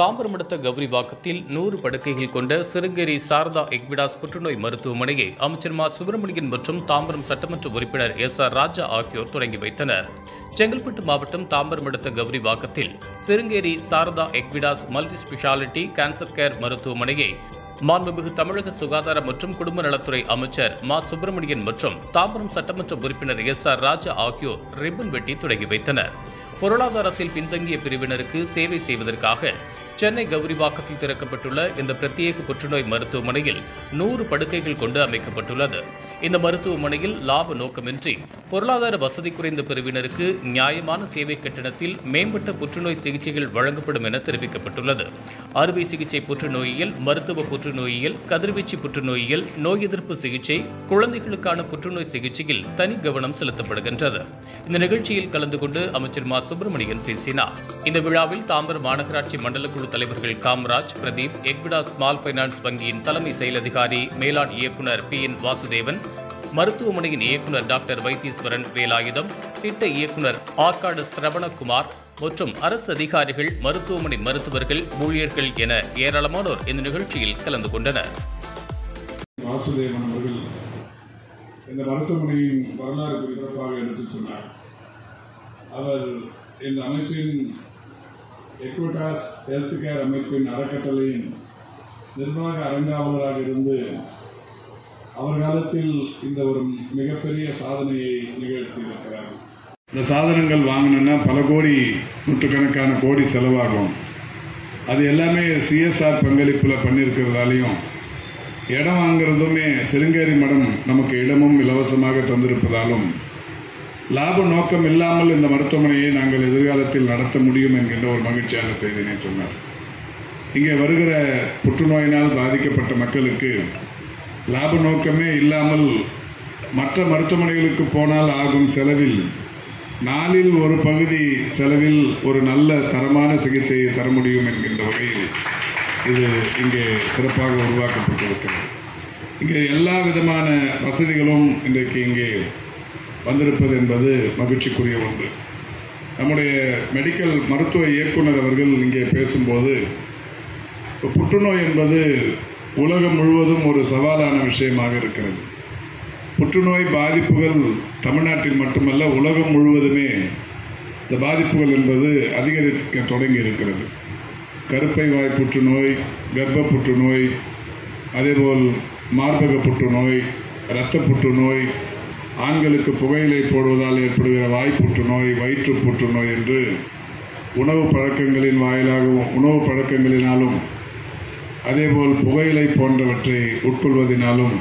தாம்பரம் அடுத்த கௌரிவாக்கத்தில் நூறு படுக்கைகள் கொண்ட சிறுங்கேரி சாரதா எக்விடாஸ் புற்றுநோய் மருத்துவமனையை அமைச்சர் மா சுப்பிரமணியன் மற்றும் தாம்பரம் சட்டமன்ற உறுப்பினர் எஸ் ஆர் ராஜா ஆகியோர் தொடங்கி வைத்தனர் செங்கல்பட்டு மாவட்டம் தாம்பரம் அடுத்த கௌரிவாக்கத்தில் Sringeri Sharada Equitas multi speciality cancer care மருத்துவமனையை மாண்புமிகு தமிழக சுகாதார மற்றும் குடும்ப நலத்துறை அமைச்சர் மா சுப்பிரமணியன் மற்றும் தாம்பரம் சட்டமன்ற உறுப்பினர் எஸ் ஆர் ராஜா ஆகியோர் ரிப்பன் வெட்டி தொடங்கி வைத்தனர் பொருளாதாரத்தில் பின்தங்கிய பிரிவினருக்கு சேவை செய்வதற்காக சென்னை கௌரிவாக்கத்தில் திறக்கப்பட்டுள்ள இந்த பிரத்யேக புற்றுநோய் மருத்துவமனையில் நூறு படுக்கைகள் கொண்டு அமைக்கப்பட்டுள்ளது இந்த மருத்துவமனையில் லாப நோக்கமின்றி பொருளாதார வசதி குறைந்த பிரிவினருக்கு நியாயமான சேவை கட்டணத்தில் மேம்பட்ட புற்றுநோய் சிகிச்சைகள் வழங்கப்படும் என தெரிவிக்கப்பட்டுள்ளது அறுவை சிகிச்சை புற்றுநோயியல் மருத்துவ புற்றுநோயியல் கதிர்வீச்சு புற்றுநோயியல் நோய் எதிர்ப்பு சிகிச்சை குழந்தைகளுக்கான புற்றுநோய் சிகிச்சையில் தனி கவனம் செலுத்தப்படுகின்றது இந்த நிகழ்ச்சியில் கலந்து கொண்டு அமைச்சர் மா சுப்பிரமணியன் பேசினார் இந்த விழாவில் தாம்பரம் மாநகராட்சி மண்டல குழு தலைவர்கள் Kamaraj Pradeep Equitas small finance வங்கியின் தலைமை செயல் அதிகாரி மேலாண் இயக்குநர் பி என் வாசுதேவன் மருத்துவமனையின் இயக்குநர் டாக்டர் வைத்தீஸ்வரன் வேலாயுதம் திட்ட இயக்குநர் ஆற்காடு சிரவணகுமார் மற்றும் அரசு அதிகாரிகள் மருத்துவமனை மருத்துவர்கள் ஊழியர்கள் என ஏராளமானோர் இந்த நிகழ்ச்சியில் கலந்து கொண்டனர் வாசுதேவன் அவர்கள் இந்த மருத்துவமனையின் வரலாறு குறித்து சிறப்பாக எடுத்துச் சொன்னார் அவர் இந்த அமைப்பின் எக்விட்டாஸ் ஹெல்த் கேர் அமைப்பின் அறக்கட்டளையின் நிர்வாக அரங்காவலராக இருந்து அவர் காலத்தில் இந்த ஒரு மிகப்பெரிய சாதனையை நிகழ்த்தியிருக்கிறார் இந்த சாதனங்கள் வாங்கணும்னா பல கோடி நூற்றுக்கணக்கான கோடி செலவாகும் அது எல்லாமே சிஎஸ்ஆர் பங்களிப்பில் பண்ணியிருக்கிறதாலையும் இடம் வாங்குறதுமே சிருங்கேரி மடம் நமக்கு இடமும் இலவசமாக தந்திருப்பதாலும் லாப நோக்கம் இல்லாமல் இந்த மருத்துவமனையை நாங்கள் எதிர்காலத்தில் நடத்த முடியும் என்கின்ற ஒரு மகிழ்ச்சியான செய்தினை சொன்னார் இங்கே வருகிற புற்றுநோயினால் பாதிக்கப்பட்ட மக்களுக்கு லாப நோக்கமே இல்லாமல் மற்ற மருத்துவமனைகளுக்கு போனால் ஆகும் செலவில் நாளில் ஒரு பகுதி செலவில் ஒரு நல்ல தரமான சிகிச்சையை தர முடியும் என்கின்ற வகையில் இது இங்கே சிறப்பாக உருவாக்கப்பட்டிருக்கிறது இங்கே எல்லா விதமான வசதிகளும் இன்றைக்கு இங்கே வந்திருப்பது என்பது மகிழ்ச்சிக்குரிய ஒன்று நம்முடைய மெடிக்கல் மருத்துவ இயக்குனர் அவர்கள் இங்கே பேசும்போது புற்றுநோய் என்பது உலகம் முழுவதும் ஒரு சவாலான விஷயமாக இருக்கிறது புற்றுநோய் பாதிப்புகள் தமிழ்நாட்டில் மட்டுமல்ல உலகம் முழுவதுமே இந்த பாதிப்புகள் என்பது அதிகரிக்க தொடங்கி இருக்கிறது கருப்பை வாய் புற்றுநோய் கர்ப்ப புற்றுநோய் அதேபோல் மார்பக புற்றுநோய் இரத்த புற்றுநோய் ஆண்களுக்கு புகையிலை போடுவதால் ஏற்படுகிற வாய் புற்றுநோய் வயிற்று புற்றுநோய் என்று உணவு பழக்கங்களின் வாயிலாகவும் உணவு பழக்கங்களினாலும் அதேபோல் புகையிலை போன்றவற்றை உட்கொள்வதனாலும்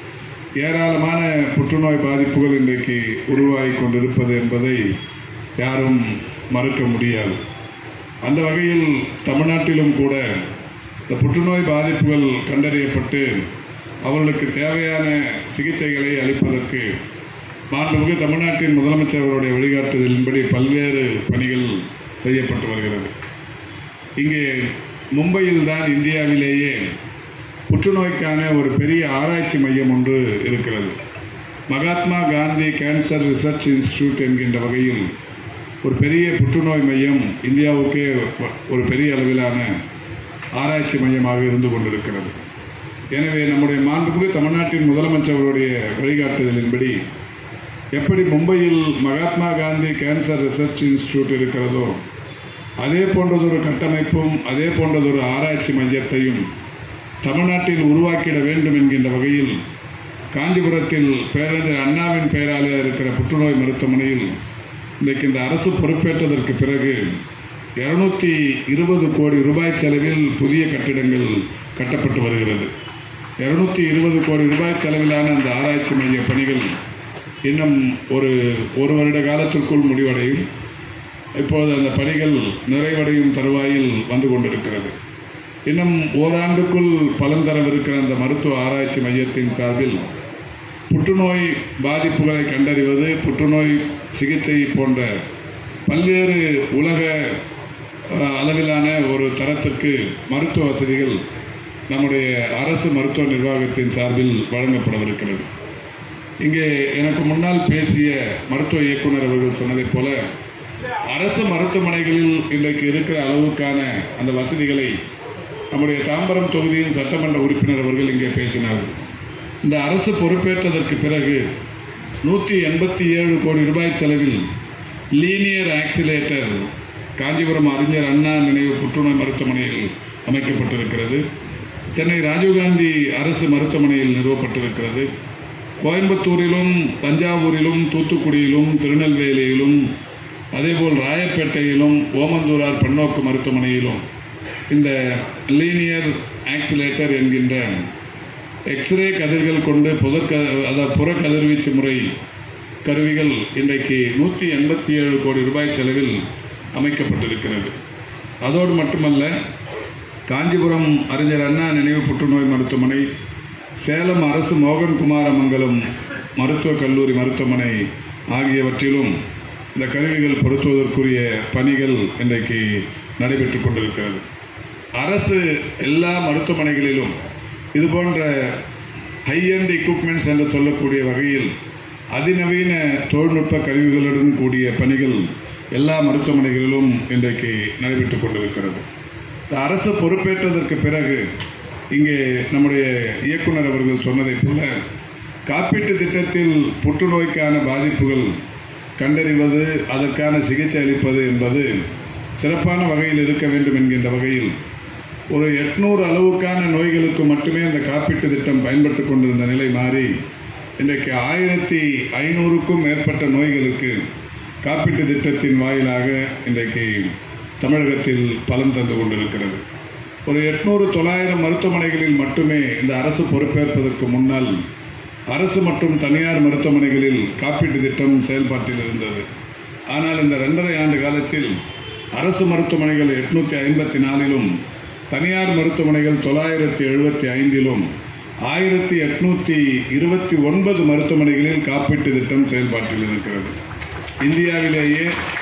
ஏராளமான புற்றுநோய் பாதிப்புகள் இன்றைக்கு உருவாகி கொண்டிருப்பது என்பதை யாரும் மறுக்க முடியாது அந்த வகையில் தமிழ்நாட்டிலும் கூட இந்த புற்றுநோய் பாதிப்புகள் கண்டறியப்பட்டு அவர்களுக்கு தேவையான சிகிச்சைகளை அளிப்பதற்கு மாண்புமிகு தமிழ்நாட்டின் முதலமைச்சர் அவருடைய வழிகாட்டுதலின்படி பல்வேறு பணிகள் செய்யப்பட்டு வருகிறது இங்கே மும்பையில் தான் இந்தியாவிலேயே புற்றுநோய்க்கான ஒரு பெரிய ஆராய்ச்சி மையம் ஒன்று இருக்கிறது Mahatma Gandhi cancer research institute என்கின்ற வகையில் ஒரு பெரிய புற்றுநோய் மையம் இந்தியாவுக்கே ஒரு பெரிய அளவிலான ஆராய்ச்சி மையமாக இருந்து கொண்டிருக்கிறது எனவே நம்முடைய மாண்புமிகு தமிழ்நாட்டின் முதலமைச்சர்களுடைய வழிகாட்டுதலின்படி எப்படி மும்பையில் Mahatma Gandhi cancer research institute இருக்கிறதோ அதே போன்றதொரு கட்டமைப்பும் அதே போன்றதொரு ஆராய்ச்சி மையத்தையும் தமிழ்நாட்டில் உருவாக்கிட வேண்டும் என்கின்ற வகையில் காஞ்சிபுரத்தில் பேரறிஞர் அண்ணாவின் பெயராலே இருக்கிற புற்றுநோய் மருத்துவமனையில் இன்றைக்கு இந்த அரசு பொறுப்பேற்றதற்கு பிறகு இருநூத்தி இருபது கோடி ரூபாய் செலவில் புதிய கட்டிடங்கள் கட்டப்பட்டு வருகிறது இருநூத்தி இருபது கோடி ரூபாய் செலவிலான அந்த ஆராய்ச்சி மைய பணிகள் இன்னும் ஒரு ஒரு வருட காலத்திற்குள் முடிவடையும் இப்போது அந்த பணிகள் நிறைவடையும் தருவாயில் வந்து கொண்டிருக்கிறது இன்னும் ஓராண்டுக்குள் பலன் தரவிருக்கிற அந்த மருத்துவ ஆராய்ச்சி மையத்தின் சார்பில் புற்றுநோய் பாதிப்புகளை கண்டறிவது புற்றுநோய் சிகிச்சை போன்ற பல்வேறு உலக அளவிலான ஒரு தரத்திற்கு மருத்துவ வசதிகள் நம்முடைய அரசு மருத்துவ நிர்வாகத்தின் சார்பில் வழங்கப்படவிருக்கிறது இங்கே எனக்கு முன்னால் பேசிய மருத்துவ இயக்குனர் அவர்கள் சொன்னதைப் போல அரசு மருத்துவமனைகளில் இன்றைக்கு இருக்கிற அளவுக்கான அந்த வசதிகளை நம்முடைய தாம்பரம் தொகுதியின் சட்டமன்ற உறுப்பினர் அவர்கள் இங்கே பேசினார்கள் இந்த அரசு பொறுப்பேற்றதற்கு பிறகு நூற்றி எண்பத்தி ஏழு கோடி ரூபாய் செலவில் லீனியர் ஆக்சிலேட்டர் காஞ்சிபுரம் அறிஞர் அண்ணா நினைவு புற்றுநோய் மருத்துவமனையில் அமைக்கப்பட்டிருக்கிறது சென்னை ராஜீவ்காந்தி அரசு மருத்துவமனையில் நிறுவப்பட்டிருக்கிறது கோயம்புத்தூரிலும் தஞ்சாவூரிலும் தூத்துக்குடியிலும் திருநெல்வேலியிலும் அதேபோல் ராயப்பேட்டையிலும் ஓமந்தூரார் பன்னோக்கு மருத்துவமனையிலும் இந்த லீனியர் ஆக்சிலேட்டர் என்கின்ற எக்ஸ்ரே கதிர்கள் கொண்டு புதற்க அதாவது புற கதிர்வீச்சு முறை கருவிகள் இன்றைக்கு நூற்றி எண்பத்தி ஏழு கோடி ரூபாய் செலவில் அமைக்கப்பட்டிருக்கிறது அதோடு மட்டுமல்ல காஞ்சிபுரம் அறிஞர் அண்ணா நினைவு புற்றுநோய் மருத்துவமனை சேலம் அரசு மோகன் குமாரமங்கலம் மருத்துவக் கல்லூரி மருத்துவமனை ஆகியவற்றிலும் இந்த கருவிகள் பொருத்துவதற்குரிய பணிகள் இன்றைக்கு நடைபெற்றுக் கொண்டிருக்கிறது அரசு எல்லா மருத்துவமனைகளிலும் இது போன்ற ஹை அண்ட் எக்யூப்மெண்ட்ஸ் என்று சொல்லக்கூடிய வகையில் அதிநவீன தொழில்நுட்ப கருவிகளுடன் கூடிய பணிகள் எல்லா மருத்துவமனைகளிலும் இன்றைக்கு நடைபெற்றுக் கொண்டிருக்கிறது இந்த அரசு பொறுப்பேற்றதற்கு பிறகு இங்கே நம்முடைய இயக்குனர் அவர்கள் சொன்னதைப் போல காப்பீட்டு திட்டத்தில் புற்றுநோய்க்கான பாதிப்புகள் கண்டறிவது அதற்கான சிகிச்சை அளிப்பது என்பது சிறப்பான வகையில் இருக்க வேண்டும் என்கின்ற வகையில் ஒரு எட்நூறு அளவுக்கான நோய்களுக்கு மட்டுமே அந்த காப்பீட்டு திட்டம் பயன்பட்டுக் கொண்டிருந்த நிலை மாறி இன்றைக்கு ஆயிரத்தி ஐநூறுக்கும் மேற்பட்ட நோய்களுக்கு காப்பீட்டு திட்டத்தின் வாயிலாக இன்றைக்கு தமிழகத்தில் பலன் தந்து கொண்டிருக்கிறது ஒரு எட்நூறு தொள்ளாயிரம் மருத்துவமனைகளில் மட்டுமே இந்த அரசு பொறுப்பேற்பதற்கு முன்னால் அரசு மற்றும் தனியார் மருத்துவமனைகளில் காப்பீட்டு திட்டம் செயல்பாட்டில் இருந்தது ஆனால் இந்த ரெண்டரை ஆண்டு காலத்தில் அரசு மருத்துவமனைகள் எட்நூத்தி ஐம்பத்தி நாலிலும் தனியார் மருத்துவமனைகள் தொள்ளாயிரத்தி எழுபத்தி ஐந்திலும் ஆயிரத்தி எட்நூத்தி இருபத்தி ஒன்பது மருத்துவமனைகளில் காப்பீட்டு திட்டம் செயல்பாட்டில் இருக்கிறது இந்தியாவிலேயே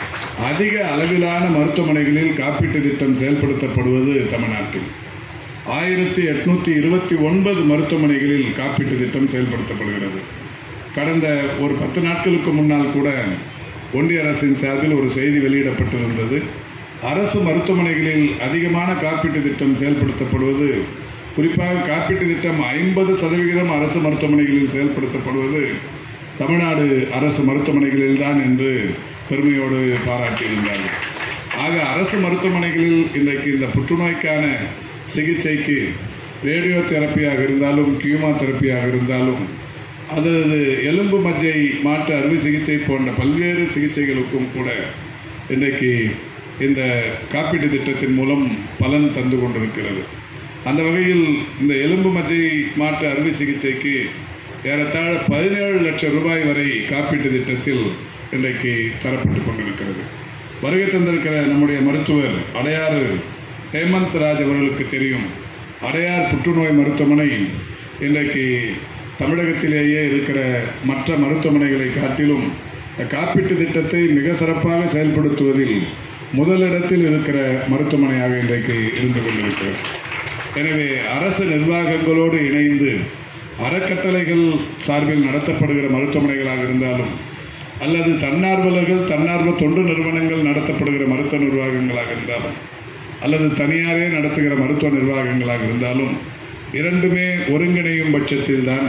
அதிக அளவிலான மருத்துவமனைகளில் காப்பீட்டு திட்டம் செயல்படுத்தப்படுவது தமிழ்நாட்டில் ஆயிரத்தி எட்நூத்தி இருபத்தி ஒன்பது மருத்துவமனைகளில் காப்பீட்டு திட்டம் செயல்படுத்தப்படுகிறது கடந்த ஒரு பத்து நாட்களுக்கு முன்னால் கூட ஒன்றிய அரசின் சார்பில் ஒரு செய்தி வெளியிடப்பட்டிருந்தது அரசு மருத்துவமனைகளில் அதிகமான காப்பீட்டு திட்டம் செயல்படுத்தப்படுவது குறிப்பாக காப்பீட்டு திட்டம் ஐம்பது சதவிகிதம் அரசு மருத்துவமனைகளில் செயல்படுத்தப்படுவது தமிழ்நாடு அரசு மருத்துவமனைகளில்தான் என்று பெருமையோடு பாராட்டியிருந்தார்கள் ஆக அரசு மருத்துவமனைகளில் இன்றைக்கு இந்த புற்றுநோய்க்கான சிகிச்சைக்கு ரேடியோ தெரப்பியாக இருந்தாலும் கியூமா தெரப்பியாக இருந்தாலும் அதாவது எலும்பு மஜ்ஜை மாற்று அறுவை சிகிச்சை போன்ற பல்வேறு சிகிச்சைகளுக்கும் கூட இன்றைக்கு இந்த காப்பீட்டு திட்டத்தின் மூலம் பலன் தந்து கொண்டிருக்கிறது அந்த வகையில் இந்த எலும்பு மஜ்ஜை மாற்று அறுவை சிகிச்சைக்கு ஏறத்தாழ பதினேழு லட்சம் ரூபாய் வரை காப்பீட்டு திட்டத்தில் இன்றைக்கு தரப்பட்டுக் கொண்டிருக்கிறது வருகை தந்திருக்கிற நம்முடைய மருத்துவர் அடையாறு ஹேமந்த் ராஜ் அவர்களுக்கு தெரியும் அடையார் புற்றுநோய் மருத்துவமனை இன்றைக்கு தமிழகத்திலேயே இருக்கிற மற்ற மருத்துவமனைகளை காட்டிலும் இந்த காப்பீட்டு திட்டத்தை மிக சிறப்பாக செயல்படுத்துவதில் முதலிடத்தில் இருக்கிற மருத்துவமனையாக இன்றைக்கு இருந்து கொண்டிருக்கிறது எனவே அரசு நிர்வாகங்களோடு இணைந்து அறக்கட்டளைகள் சார்பில் நடத்தப்படுகிற மருத்துவமனைகளாக இருந்தாலும் அல்லது தன்னார்வலர்கள் தன்னார்வ தொண்டு நிறுவனங்கள் நடத்தப்படுகிற மருத்துவ நிர்வாகங்களாக இருந்தாலும் அல்லது தனியாரே நடத்துகிற மருத்துவ நிர்வாகங்களாக இருந்தாலும் இரண்டுமே ஒருங்கிணையும் பட்சத்தில் தான்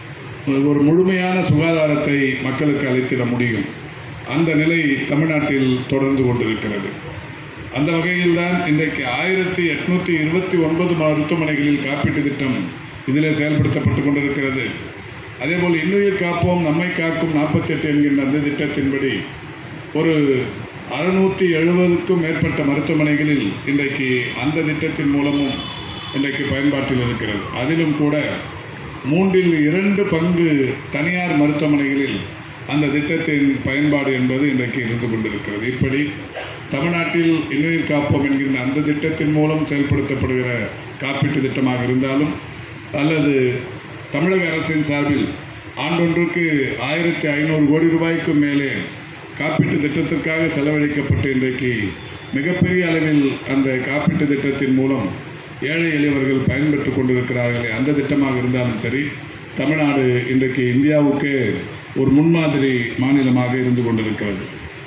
ஒரு முழுமையான சுகாதாரத்தை மக்களுக்கு அளித்திட முடியும் அந்த நிலை தமிழ்நாட்டில் தொடர்ந்து கொண்டிருக்கிறது அந்த வகையில் தான் இன்றைக்கு ஆயிரத்தி எட்நூத்தி இருபத்தி ஒன்பது மருத்துவமனைகளில் காப்பீட்டு திட்டம் இதிலே செயல்படுத்தப்பட்டுக் கொண்டிருக்கிறது அதேபோல் இன்னுயிர் காப்போம் நம்மை காக்கும் நாற்பத்தி எட்டு என்கின்ற அந்த திட்டத்தின்படி ஒரு அறுநூத்தி எழுபதுக்கும் மேற்பட்ட மருத்துவமனைகளில் இன்றைக்கு அந்த திட்டத்தின் மூலமும் இன்றைக்கு பயன்பாட்டில் இருக்கிறது அதிலும் கூட மூன்றில் இரண்டு பங்கு தனியார் மருத்துவமனைகளில் அந்த திட்டத்தின் பயன்பாடு என்பது இன்றைக்கு இருந்து கொண்டிருக்கிறது இப்படி தமிழ்நாட்டில் இன்னுயிர் காப்போம் என்கின்ற அந்த திட்டத்தின் மூலம் செயல்படுத்தப்படுகிற காப்பீட்டு திட்டமாக இருந்தாலும் அல்லது தமிழக அரசின் சார்பில் ஆண்டொன்றுக்கு ஆயிரத்தி ஐநூறு கோடி ரூபாய்க்கும் மேலே காப்பீட்டு திட்டத்திற்காக செலவழிக்கப்பட்டு இன்றைக்கு மிகப்பெரிய அளவில் அந்த காப்பீட்டு திட்டத்தின் மூலம் ஏழை எளியவர்கள் பயன்பெற்றுக் கொண்டிருக்கிறார்களே அந்த திட்டமாக இருந்தாலும் சரி தமிழ்நாடு இன்றைக்கு இந்தியாவுக்கு ஒரு முன்மாதிரி மாநிலமாக இருந்து கொண்டிருக்கிறது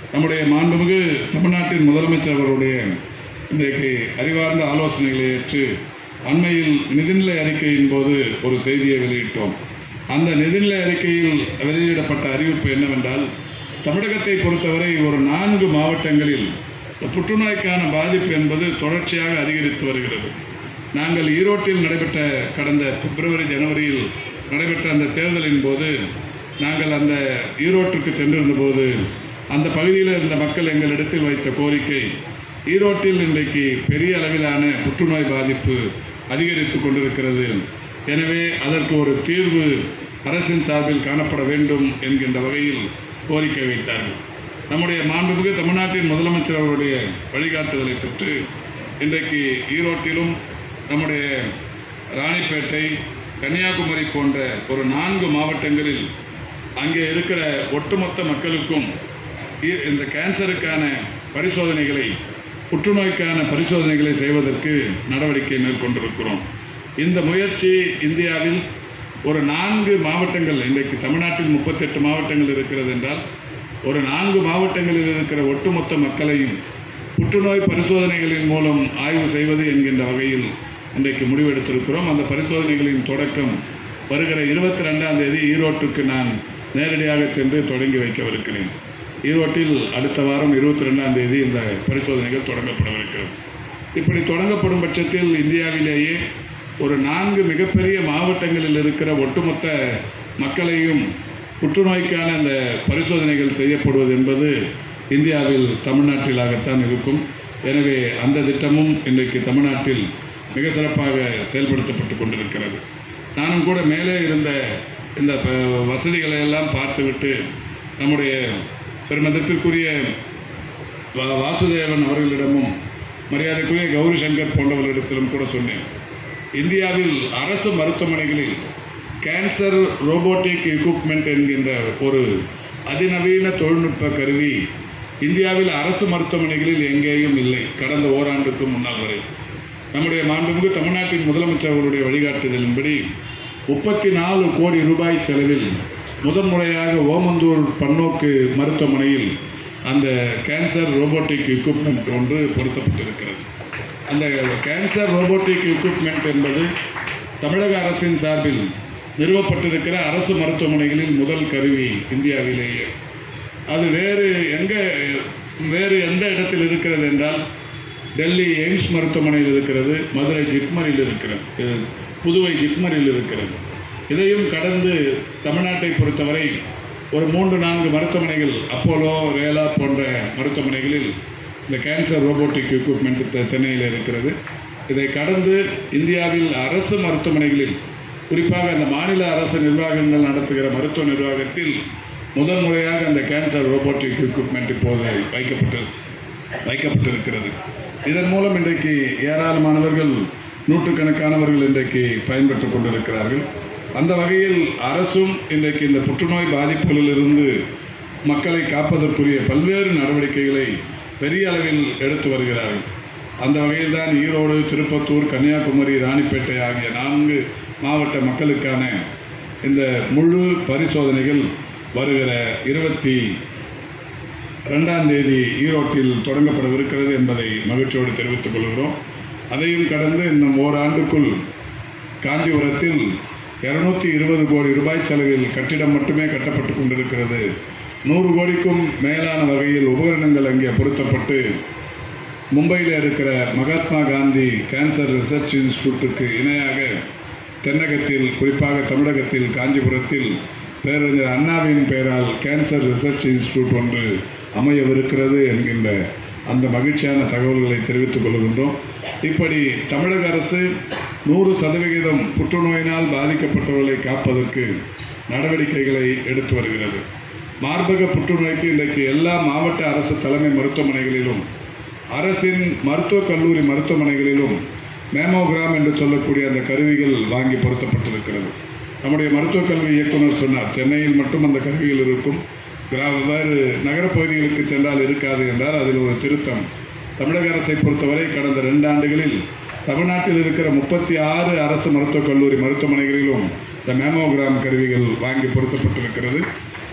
நம்முடைய மாண்புமிகு தமிழ்நாட்டின் முதலமைச்சர் அவருடைய இன்றைக்கு அறிவார்ந்த ஆலோசனைகளை ஏற்று அண்மையில் நிதிநிலை அறிக்கையின் போது ஒரு செய்தியை வெளியிட்டோம் அந்த நிதிநிலை அறிக்கையில் வெளியிடப்பட்ட அறிவிப்பு என்னவென்றால் தமிழகத்தை பொறுத்தவரை ஒரு நான்கு மாவட்டங்களில் இந்த புற்றுநோய்க்கான பாதிப்பு என்பது தொடர்ச்சியாக அதிகரித்து வருகிறது நாங்கள் ஈரோட்டில் நடைபெற்ற கடந்த பிப்ரவரி ஜனவரியில் நடைபெற்ற அந்த தேர்தலின் போது நாங்கள் அந்த ஈரோட்டுக்கு சென்றிருந்த போது அந்த பகுதியில் இருந்த மக்கள் எங்களிடத்தில் வைத்த கோரிக்கை ஈரோட்டில் இன்றைக்கு பெரிய அளவிலான புற்றுநோய் பாதிப்பு அதிகரித்துக் கொண்டிருக்கிறது எனவே அதற்கு ஒரு தீர்வு அரசின் சார்பில் காணப்பட வேண்டும் என்கின்ற வகையில் கோரிக்கை வைத்தார்கள் நம்முடைய மாண்புமிகு தமிழ்நாட்டின் முதலமைச்சர் அவருடைய வழிகாட்டுதலை பெற்று இன்றைக்கு ஈரோட்டிலும் நம்முடைய ராணிப்பேட்டை கன்னியாகுமரி போன்ற ஒரு நான்கு மாவட்டங்களில் அங்கே இருக்கிற ஒட்டுமொத்த மக்களுக்கும் இ- இந்த கேன்சருக்கான பரிசோதனைகளை புற்றுநோய்க்கான பரிசோதனைகளை செய்வதற்கு நடவடிக்கை மேற்கொண்டிருக்கிறோம் இந்த முயற்சி இந்தியாவில் ஒரு நான்கு மாவட்டங்கள் இன்றைக்கு தமிழ்நாட்டில் முப்பத்தெட்டு மாவட்டங்கள் இருக்கிறது என்றால் ஒரு நான்கு மாவட்டங்களில் இருக்கிற ஒட்டுமொத்த மக்களையும் புற்றுநோய் பரிசோதனைகளின் மூலம் ஆய்வு செய்வது என்கின்ற வகையில் இன்றைக்கு முடிவெடுத்திருக்கிறோம் அந்த பரிசோதனைகளின் தொடக்கம் வருகிற இருபத்தி ரெண்டாம் தேதி ஈரோட்டுக்கு நான் நேரடியாக சென்று தொடங்கி வைக்கவிருக்கிறேன் ஈரோட்டில் அடுத்த வாரம் இருபத்தி ரெண்டாம் தேதி இந்த பரிசோதனைகள் தொடங்கப்படவிருக்கிறது இப்படி தொடங்கப்படும் பட்சத்தில் இந்தியாவிலேயே ஒரு நான்கு மிகப்பெரிய மாவட்டங்களில் இருக்கிற ஒட்டுமொத்த மக்களையும் புற்றுநோய்க்கான இந்த பரிசோதனைகள் செய்யப்படுவது என்பது இந்தியாவில் தமிழ்நாட்டிலாகத்தான் இருக்கும் எனவே அந்த திட்டமும் இன்றைக்கு தமிழ்நாட்டில் மிக சிறப்பாக செயல்படுத்தப்பட்டு கொண்டிருக்கிறது நானும் கூட மேலே இருந்த இந்த ப- வசதிகளை எல்லாம் பார்த்துவிட்டு நம்முடைய பெருமதத்திற்குரிய வா- வாசுதேவன் அவர்களிடமும் மரியாதைக்குரிய கௌரி சங்கர் போன்றவர்களிடத்திலும் கூட சொன்னேன் இந்தியாவில் அரசு மருத்துவமனைகளில் கேன்சர் ரோபோட்டிக் எக்யூப்மெண்ட் என்கின்ற ஒரு அதிநவீன தொழில்நுட்ப கருவி இந்தியாவில் அரசு மருத்துவமனைகளில் எங்கேயும் இல்லை கடந்த ஓராண்டுக்கு முன்னால் வரை நம்முடைய மாண்புமிகு தமிழ்நாட்டின் முதலமைச்சர் அவருடைய வழிகாட்டுதலின்படி முப்பத்தி நாலு கோடி ரூபாய் செலவில் முதன்முறையாக ஓமந்தூர் பன்னோக்கு மருத்துவமனையில் அந்த கேன்சர் ரோபோட்டிக் எக்யூப்மெண்ட் ஒன்று பொருத்தப்பட்டிருக்கிறது அந்த கேன்சர் ரோபோட்டிக் எக்யூப்மெண்ட் என்பது தமிழக அரசின் சார்பில் நிறுவப்பட்டிருக்கிற அரசு மருத்துவமனைகளில் முதல் கருவி இந்தியாவிலேயே அது வேறு எங்க வேறு எந்த இடத்தில் இருக்கிறது என்றால் டெல்லி எய்ம்ஸ் மருத்துவமனையில் இருக்கிறது மதுரை ஜிப்மரில் இருக்கிறது அஹ், புதுவை ஜிப்மரில் இருக்கிறது இதையும் கடந்து தமிழ்நாட்டை பொறுத்தவரை ஒரு மூன்று நான்கு மருத்துவமனைகள் அப்போலோ ரேலா போன்ற மருத்துவமனைகளில் இந்த கேன்சர் ரோபோட்டிக் எக்யூப்மெண்ட் சென்னையில் இருக்கிறது இதை கடந்து இந்தியாவில் அரசு மருத்துவமனைகளில் குறிப்பாக அந்த மாநில அரசு நிர்வாகங்கள் நடத்துகிற மருத்துவ நிர்வாகத்தில் முதல் முறையாக அந்த கேன்சர் ரோபோட்டிக் எக்யூப்மெண்ட் இப்போது வைக்கப்பட்டு வைக்கப்பட்டிருக்கிறது இதன் மூலம் இன்றைக்கு ஏராளமானவர்கள் நூற்றுக்கணக்கானவர்கள் இன்றைக்கு பயன்பெற்றுக் கொண்டிருக்கிறார்கள் அந்த வகையில் அரசும் இன்றைக்கு இந்த புற்றுநோய் பாதிப்புகளிலிருந்து மக்களை காப்பதற்குரிய பல்வேறு நடவடிக்கைகளை பெரிய அளவில் எடுத்து வருகிறார்கள் அந்த வகையில் தான் ஈரோடு திருப்பத்தூர் கன்னியாகுமரி ராணிப்பேட்டை ஆகிய நான்கு மாவட்ட மக்களுக்கான இந்த முழு பரிசோதனைகள் வருகிற இருபத்தி ரெண்டாம் தேதி ஈரோட்டில் தொடங்கப்படவிருக்கிறது என்பதை மகிழ்ச்சியோடு தெரிவித்துக் கொள்கிறோம் அதையும் கடந்து இன்னும் ஓராண்டுக்குள் காஞ்சிபுரத்தில் இருநூத்தி இருபது கோடி ரூபாய் செலவில் கட்டிடம் மட்டுமே கட்டப்பட்டு கொண்டிருக்கிறது நூறு கோடிக்கும் மேலான வகையில் உபகரணங்கள் அங்கே பொருத்தப்பட்டு மும்பையில் இருக்கிற மகாத்மா காந்தி கேன்சர் ரிசர்ச் இன்ஸ்டிடியூட்டுக்கு இணையாக தென்னகத்தில் குறிப்பாக தமிழகத்தில் காஞ்சிபுரத்தில் பேரறிஞர் அண்ணாவின் பெயரால் கேன்சர் ரிசர்ச் இன்ஸ்டிடியூட் ஒன்று அமையவிருக்கிறது என்கின்ற அந்த மகிழ்ச்சியான தகவல்களை தெரிவித்துக் கொள்கின்றோம் இப்படி தமிழக அரசு நூறு சதவிகிதம் புற்றுநோயினால் பாதிக்கப்பட்டவர்களை காப்பதற்கு நடவடிக்கைகளை எடுத்து வருகிறது மார்பக புற்றுநோய்க்கு இன்றைக்கு எல்லா மாவட்ட அரசு தலைமை மருத்துவமனைகளிலும் அரசின் மருத்துவக் கல்லூரி மருத்துவமனைகளிலும் மேமோகிராம் என்று சொல்லக்கூடிய அந்த கருவிகள் வாங்கி பொருத்தப்பட்டிருக்கிறது நம்முடைய மருத்துவக் கல்வி இயக்குனர் சொன்னார் சென்னையில் மட்டும் அந்த கருவிகள் இருக்கும் கிராம வேறு நகரப் பகுதிகளுக்கு சென்றால் இருக்காது என்றால் அதில் ஒரு திருத்தம் தமிழக அரசை பொறுத்தவரை கடந்த ரெண்டு ஆண்டுகளில் தமிழ்நாட்டில் இருக்கிற முப்பத்தி ஆறு அரசு மருத்துவக் கல்லூரி மருத்துவமனைகளிலும் இந்த மேமோகிராம் கருவிகள் வாங்கி பொருத்தப்பட்டிருக்கிறது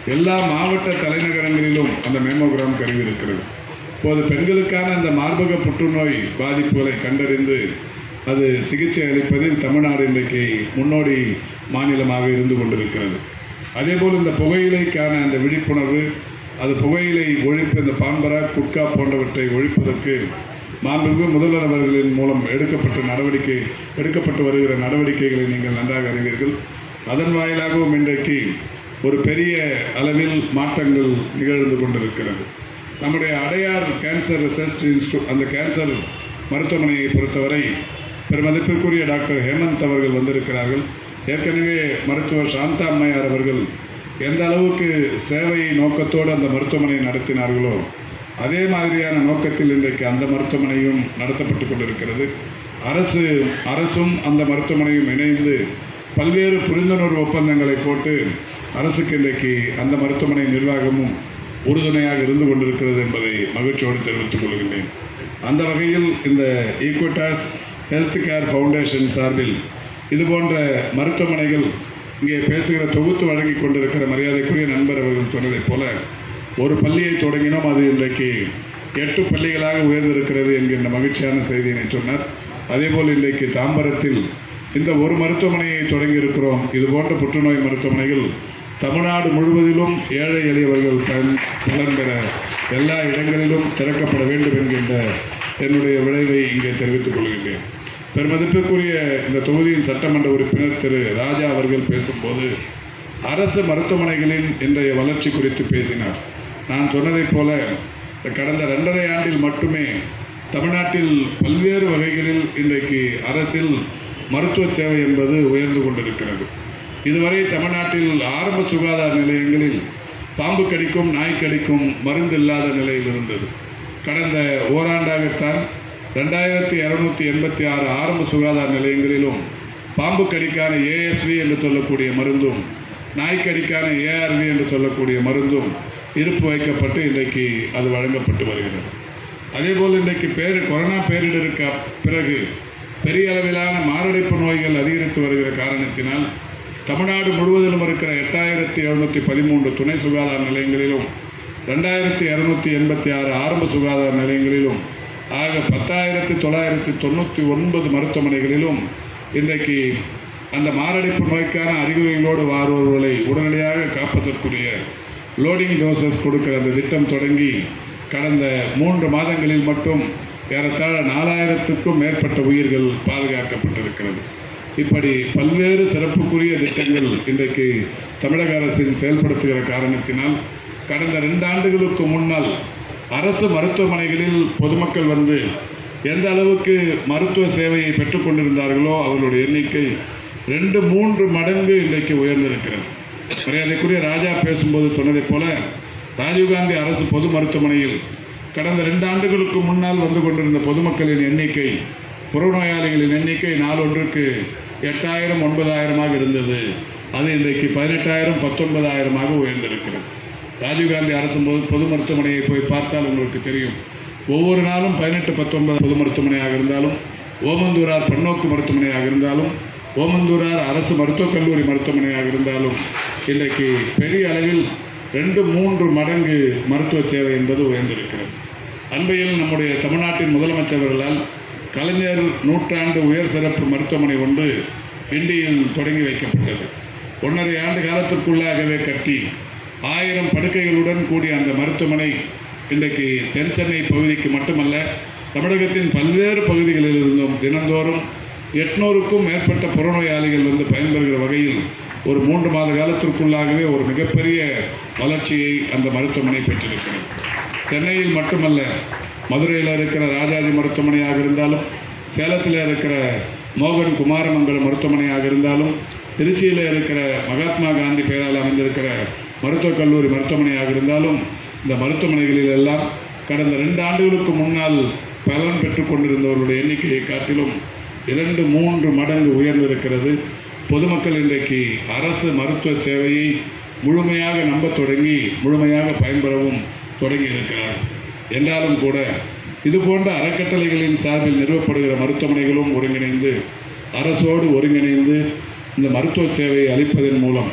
எல்லா மாவட்ட தலைநகரங்களிலும் அந்த மேமோகிராம் கருவி இருக்கிறது இப்போது பெண்களுக்கான அந்த மார்பக புற்றுநோய் பாதிப்புகளை கண்டறிந்து அது சிகிச்சை அளிப்பதில் தமிழ்நாடு இன்றைக்கு முன்னோடி மாநிலமாக இருந்து கொண்டிருக்கிறது அதேபோல் இந்த புகையிலைக்கான அந்த விழிப்புணர்வு அது புகையிலை ஒழிப்பு இந்த பான்பரா குட்கா போன்றவற்றை ஒழிப்பதற்கு மாண்புமிகு முதல்வர் அவர்களின் மூலம் எடுக்கப்பட்ட நடவடிக்கை எடுக்கப்பட்டு வருகிற நடவடிக்கைகளை நீங்கள் நன்றாக அறிவீர்கள் அதன் வாயிலாகவும் இன்றைக்கு ஒரு பெரிய அளவில் மாற்றங்கள் நிகழ்ந்து கொண்டிருக்கிறது நம்முடைய அடையார் கேன்சர் ரிசர்ச் இன்ஸ்டியூட் அந்த கேன்சர் மருத்துவமனையை பொறுத்தவரை பெருமதிப்பிற்குரிய டாக்டர் ஹேமந்த் அவர்கள் வந்திருக்கிறார்கள் ஏற்கனவே மருத்துவர் சாந்தா அம்மையார் அவர்கள் எந்த அளவுக்கு சேவை நோக்கத்தோடு அந்த மருத்துவமனை நடத்தினார்களோ அதே மாதிரியான நோக்கத்தில் இன்றைக்கு அந்த மருத்துவமனையும் நடத்தப்பட்டு கொண்டிருக்கிறது அரசு அரசும் அந்த மருத்துவமனையும் இணைந்து பல்வேறு புரிந்துணர்வு ஒப்பந்தங்களை போட்டு அரசுக்கு இன்றைக்கு அந்த மருத்துவமனை நிர்வாகமும் உறுதுணையாக இருந்து கொண்டிருக்கிறது என்பதை மகிழ்ச்சியோடு தெரிவித்துக் கொள்கின்றேன் அந்த வகையில் இந்த ஈக்வட்டாஸ் ஹெல்த் கேர் ஃபவுண்டேஷன் சார்பில் இது போன்ற மருத்துவமனைகள் இங்கே பேசுகிற தொகுத்து வழங்கி கொண்டிருக்கிற மரியாதைக்குரிய நண்பர் அவர்கள் சொன்னதைப் போல ஒரு பள்ளியை தொடங்கினோம் அது இன்றைக்கு எட்டு பள்ளிகளாக உயர்ந்திருக்கிறது என்கின்ற மகிழ்ச்சியான செய்தியினை சொன்னார் அதேபோல் இன்றைக்கு தாம்பரத்தில் இந்த ஒரு மருத்துவமனையை தொடங்கி இருக்கிறோம் இது போன்ற புற்றுநோய் மருத்துவமனைகள் தமிழ்நாடு முழுவதிலும் ஏழை எளியவர்கள் பயன் பலன் பெற எல்லா இடங்களிலும் திறக்கப்பட வேண்டும் என்கின்ற என்னுடைய விளைவை இங்கே தெரிவித்துக் கொள்கின்றேன் பெருமதிப்பிற்குரிய இந்த தொகுதியின் சட்டமன்ற உறுப்பினர் திரு ராஜா அவர்கள் பேசும்போது அரசு மருத்துவமனைகளின் இன்றைய வளர்ச்சி குறித்து பேசினார் நான் சொன்னதைப் போல இந்த கடந்த இரண்டரை ஆண்டில் மட்டுமே தமிழ்நாட்டில் பல்வேறு வகைகளில் இன்றைக்கு அரசில் மருத்துவ சேவை என்பது உயர்ந்து கொண்டிருக்கிறது இதுவரை தமிழ்நாட்டில் ஆரம்ப சுகாதார நிலையங்களில் பாம்பு கடிக்கும் நாய் கடிக்கும் மருந்து இல்லாத நிலையில் இருந்தது கடந்த ஓராண்டாகத்தான் ரெண்டாயிரத்தி இருநூத்தி எண்பத்தி ஆறு ஆரம்ப சுகாதார நிலையங்களிலும் பாம்பு கடிக்கான ஏஎஸ்வி என்று சொல்லக்கூடிய மருந்தும் நாய்க்கடிக்கான ஏஆர்வி என்று சொல்லக்கூடிய மருந்தும் இருப்பு வைக்கப்பட்டு இன்றைக்கு அது வழங்கப்பட்டு வருகிறது அதேபோல் இன்றைக்கு பேர் கொரோனா பேரிடருக்கு பிறகு பெரிய அளவிலான மாரடைப்பு நோய்கள் அதிகரித்து வருகிற காரணத்தினால் தமிழ்நாடு முழுவதிலும் இருக்கிற எட்டாயிரத்தி எழுநூற்றி பதிமூன்று துணை சுகாதார நிலையங்களிலும் ரெண்டாயிரத்தி இரநூத்தி எண்பத்தி ஆறு ஆரம்ப சுகாதார நிலையங்களிலும் ஆக பத்தாயிரத்தி தொள்ளாயிரத்தி தொண்ணூற்றி ஒன்பது மருத்துவமனைகளிலும் இன்றைக்கு அந்த மாரடைப்பு நோய்க்கான அறிகுறிகளோடு வருபவர்களை உடனடியாக காப்பதற்குரிய லோடிங் டோசஸ் கொடுக்கிற அந்த திட்டம் தொடங்கி கடந்த மூன்று மாதங்களில் மட்டும் ஏறத்தாழ நாலாயிரத்துக்கும் மேற்பட்ட உயிர்கள் பாதுகாக்கப்பட்டிருக்கிறது இப்படி பல்வேறு சிறப்புக்குரிய திட்டங்கள் இன்றைக்கு தமிழக அரசின் செயல்படுத்துகிற காரணத்தினால் கடந்த ரெண்டு ஆண்டுகளுக்கு முன்னால் அரசு மருத்துவமனைகளில் பொதுமக்கள் வந்து எந்த அளவுக்கு மருத்துவ சேவையை பெற்றுக் கொண்டிருந்தார்களோ அவர்களுடைய எண்ணிக்கை ரெண்டு மூன்று மடங்கு இன்றைக்கு உயர்ந்திருக்கிறது மரியாதைக்குரிய ராஜா பேசும்போது சொன்னதைப் போல ராஜீவ்காந்தி அரசு பொது மருத்துவமனையில் கடந்த ரெண்டு ஆண்டுகளுக்கு முன்னால் வந்து கொண்டிருந்த பொதுமக்களின் எண்ணிக்கை புறநோயாளிகளின் எண்ணிக்கை நாளொன்றுக்கு எட்டாயிரம் ஒன்பதாயிரமாக இருந்தது அது இன்றைக்கு பதினெட்டாயிரம் பத்தொன்பதாயிரமாக உயர்ந்திருக்கிறது ராஜீவ்காந்தி அரசு பொது பொது மருத்துவமனையை போய் பார்த்தால் உங்களுக்கு தெரியும் ஒவ்வொரு நாளும் பதினெட்டு பத்தொன்பது பொது மருத்துவமனையாக இருந்தாலும் ஓமந்தூரார் பன்னோக்கு மருத்துவமனையாக இருந்தாலும் ஓமந்தூரார் அரசு மருத்துவக் கல்லூரி மருத்துவமனையாக இருந்தாலும் இன்றைக்கு பெரிய அளவில் ரெண்டு மூன்று மடங்கு மருத்துவ சேவை என்பது உயர்ந்திருக்கிறது அண்மையில் நம்முடைய தமிழ்நாட்டின் முதலமைச்சர்களால் கலைஞர் நூற்றாண்டு உயர் சிறப்பு மருத்துவமனை ஒன்று கிண்டியில் தொடங்கி வைக்கப்பட்டது ஒன்றரை ஆண்டு காலத்திற்குள்ளாகவே கட்டி ஆயிரம் படுக்கைகளுடன் கூடிய அந்த மருத்துவமனை இன்றைக்கு தென் சென்னை பகுதிக்கு மட்டுமல்ல தமிழகத்தின் பல்வேறு பகுதிகளில் இருந்தும் தினந்தோறும் எட்நூறுக்கும் மேற்பட்ட புறநோயாளிகள் வந்து பயன்பெறுகிற வகையில் ஒரு மூன்று மாத காலத்திற்குள்ளாகவே ஒரு மிகப்பெரிய வளர்ச்சியை அந்த மருத்துவமனை பெற்றிருக்கிறது சென்னையில் மட்டுமல்ல மதுரையில் இருக்கிற ராஜாஜி மருத்துவமனையாக இருந்தாலும் சேலத்தில் இருக்கிற மோகன் குமாரமங்கலம் மருத்துவமனையாக இருந்தாலும் திருச்சியில் இருக்கிற மகாத்மா காந்தி பெயரால் அமைந்திருக்கிற மருத்துவக் கல்லூரி மருத்துவமனையாக இருந்தாலும் இந்த மருத்துவமனைகளில் எல்லாம் கடந்த ரெண்டு ஆண்டுகளுக்கு முன்னால் பலன் பெற்றுக் கொண்டிருந்தவர்களுடைய எண்ணிக்கையை காட்டிலும் இரண்டு மூன்று மடங்கு உயர்ந்திருக்கிறது பொதுமக்கள் இன்றைக்கு அரசு மருத்துவ சேவையை முழுமையாக நம்பத் தொடங்கி முழுமையாக பயன்பெறவும் தொடங்கி இருக்கிறார் என்றாலும் கூட இது போன்ற அறக்கட்டளைகளின் சார்பில் நிறுவப்படுகிற மருத்துவமனைகளும் ஒருங்கிணைந்து அரசோடு ஒருங்கிணைந்து இந்த மருத்துவ சேவையை அளிப்பதன் மூலம்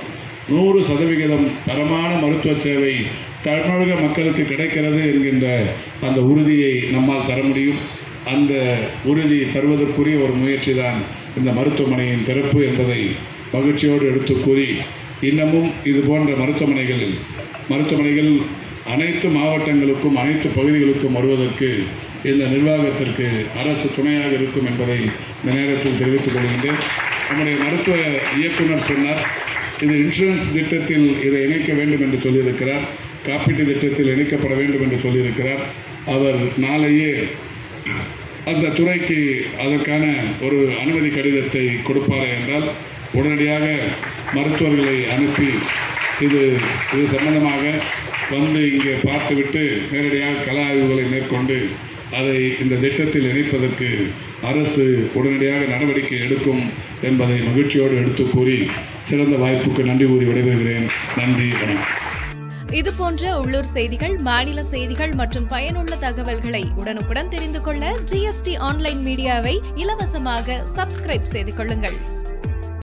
நூறு சதவிகிதம் தரமான மருத்துவ சேவை தமிழக மக்களுக்கு கிடைக்கிறது என்கின்ற அந்த உறுதியை நம்மால் தர முடியும் அந்த உறுதி தருவதற்குரிய ஒரு முயற்சி தான் இந்த மருத்துவமனையின் திறப்பு என்பதை மகிழ்ச்சியோடு எடுத்து கூறி இன்னமும் இது போன்ற மருத்துவமனைகளில் மருத்துவமனைகள் அனைத்து மாவட்டங்களுக்கும் அனைத்து பகுதிகளுக்கும் வருவதற்கு இந்த நிர்வாகத்திற்கு அரசு துணையாக இருக்கும் என்பதை இந்த நேரத்தில் தெரிவித்துக் கொள்கின்றேன் நம்முடைய மருத்துவ இயக்குனர் சொன்னார் இது இன்சூரன்ஸ் திட்டத்தில் இதை இணைக்க வேண்டும் என்று சொல்லியிருக்கிறார் காப்பீட்டு திட்டத்தில் இணைக்கப்பட வேண்டும் என்று சொல்லியிருக்கிறார் அவர் நாளையே அந்த துறைக்கு அதற்கான ஒரு அனுமதி கடிதத்தை கொடுப்பாரே என்றால் உடனடியாக மருத்துவர்களை அனுப்பி இது இது சம்பந்தமாக வந்து இங்கே பார்த்துவிட்டு நேரடியாக கள ஆய்வுகளை மேற்கொண்டு அதை இந்த திட்டத்தில் இணைப்பதற்கு அரசு உடனடியாக நடவடிக்கை எடுக்கும் என்பதை மகிழ்ச்சியோடு எடுத்து கூறி சிறந்த வாய்ப்புக்கு நன்றி கூறி விடைபெறுகிறேன் நன்றி வணக்கம் இது போன்ற உள்ளூர் செய்திகள் மாநில செய்திகள் மற்றும் பயனுள்ள தகவல்களை உடனுக்குடன் தெரிந்து கொள்ள ஜிஎஸ்டி ஆன்லைன் மீடியாவை இலவசமாக சப்ஸ்கிரைப் செய்து கொள்ளுங்கள்